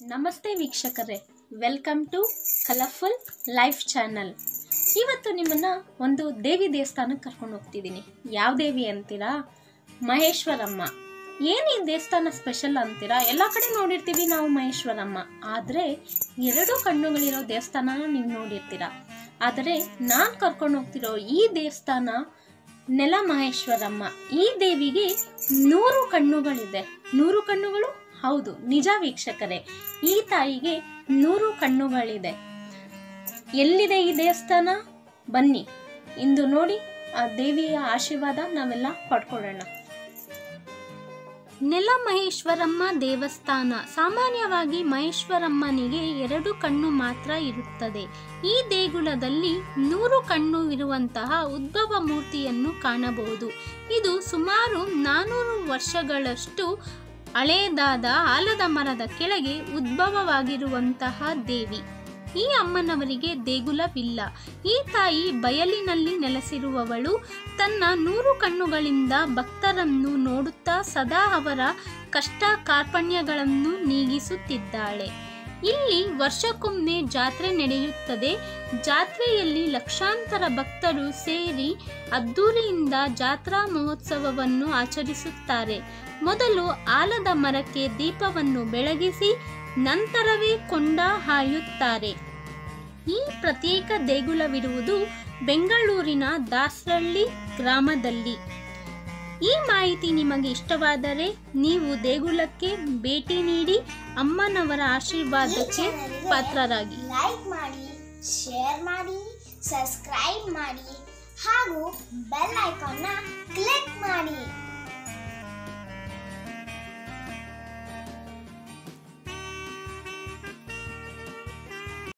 ನಮಸ್ತೆ ವೀಕ್ಷಕರೇ welcome to colourful life channel ಇವತ್ತು ನಿಮ್ಮನ್ನ ಒಂದು ದೇವಿ ದೇವಸ್ಥಾನಕ್ಕೆ ಕರ್ಕೊಂಡು ಹೋಗ್ತಿದ್ದೀನಿ ಯಾವ ದೇವಿ ಅಂತೀರಾ ಮಹೇಶ್ವರಮ್ಮ ಏನು ಈ ದೇವಸ್ಥಾನ ಸ್ಪೆಷಲ್ ಅಂತೀರಾ ಎಲ್ಲ ಕಡೆ ನೋಡಿರ್ತೀವಿ ನಾವು ಮಹೇಶ್ವರಮ್ಮ ಆದರೆ ಎರಡು ಕಣ್ಣುಗಳಿರೋ ದೇವಸ್ಥಾನನ ನೀವು ನೋಡಿರ್ತೀರಾ ಆದರೆ ನಾನು ಕರ್ಕೊಂಡು ಹೋಗ್ತಿರೋ ಈ ದೇವಸ್ಥಾನ ನೆಲ ಮಹೇಶ್ವರಮ್ಮ ಈ ದೇವಿಗೆ ನೂರು ಕಣ್ಣುಗಳಿದೆ ನೂರು ಕಣ್ಣುಗಳು ಹೌದು ನಿಜ ವೀಕ್ಷಕರೇ ಈ ತಾಯಿಗೆ ನೂರು ಕಣ್ಣುಗಳಿದೆ ಎಲ್ಲಿದೆ ಈ ದೇವಸ್ಥಾನ ಬನ್ನಿ ಇಂದು ನೋಡಿ ಆ ದೇವಿಯ ಆಶೀರ್ವಾದ ನಾವೆಲ್ಲ ಪಡ್ಕೊಳ್ಳೋಣ ನೆಲ ಮಹೇಶ್ವರಮ್ಮ ದೇವಸ್ಥಾನ ಸಾಮಾನ್ಯವಾಗಿ ಮಹೇಶ್ವರಮ್ಮನಿಗೆ ಎರಡು ಕಣ್ಣು ಮಾತ್ರ ಇರುತ್ತದೆ ಈ ದೇಗುಲದಲ್ಲಿ ನೂರು ಕಣ್ಣು ಇರುವಂತಹ ಉದ್ಭವ ಮೂರ್ತಿಯನ್ನು ಕಾಣಬಹುದು ಇದು ಸುಮಾರು ನಾನೂರು ವರ್ಷಗಳಷ್ಟು ಹಳೆಯದಾದ ಆಲದ ಮರದ ಕೆಳಗೆ ಉದ್ಭವವಾಗಿರುವಂತಹ ದೇವಿ ಈ ಅಮ್ಮನವರಿಗೆ ದೇಗುಲವಿಲ್ಲ ಈ ತಾಯಿ ಬಯಲಿನಲ್ಲಿ ನೆಲೆಸಿರುವವಳು ತನ್ನ ನೂರು ಕಣ್ಣುಗಳಿಂದ ಭಕ್ತರನ್ನು ನೋಡುತ್ತಾ ಸದಾ ಅವರ ಕಷ್ಟ ಕಾರ್ಪಣ್ಯಗಳನ್ನು ನೀಗಿಸುತ್ತಿದ್ದಾಳೆ ಇಲ್ಲಿ ವರ್ಷಕ್ಕೊಮ್ಮೆ ಜಾತ್ರೆ ನಡೆಯುತ್ತದೆ ಜಾತ್ರೆಯಲ್ಲಿ ಲಕ್ಷಾಂತರ ಭಕ್ತರು ಸೇರಿ ಅದ್ದೂರಿಯಿಂದ ಜಾತ್ರಾ ಮಹೋತ್ಸವವನ್ನು ಆಚರಿಸುತ್ತಾರೆ ಮೊದಲು ಆಲದ ಮರಕ್ಕೆ ದೀಪವನ್ನು ಬೆಳಗಿಸಿ ನಂತರವೇ ಕೊಂಡ ಹಾಯುತ್ತಾರೆ ಈ ಪ್ರತ್ಯೇಕ ದೇಗುಲವಿರುವುದು ಬೆಂಗಳೂರಿನ ದಾಸರಳ್ಳಿ ಗ್ರಾಮದಲ್ಲಿ ಈ ಮಾಹಿತಿ ನಿಮಗೆ ಇಷ್ಟವಾದರೆ ನೀವು ದೇಗುಲಕ್ಕೆ ಭೇಟಿ ನೀಡಿ ಅಮ್ಮನವರ ಆಶೀರ್ವಾದಕ್ಕೆ ಪಾತ್ರರಾಗಿ ಲೈಕ್ ಮಾಡಿ ಶೇರ್ ಮಾಡಿ ಸಬ್ಸ್ಕ್ರೈಬ್ ಮಾಡಿ ಹಾಗೂ ಬೆಲ್ ಐಕಾನ್ನ ಕ್ಲಿಕ್ ಮಾಡಿ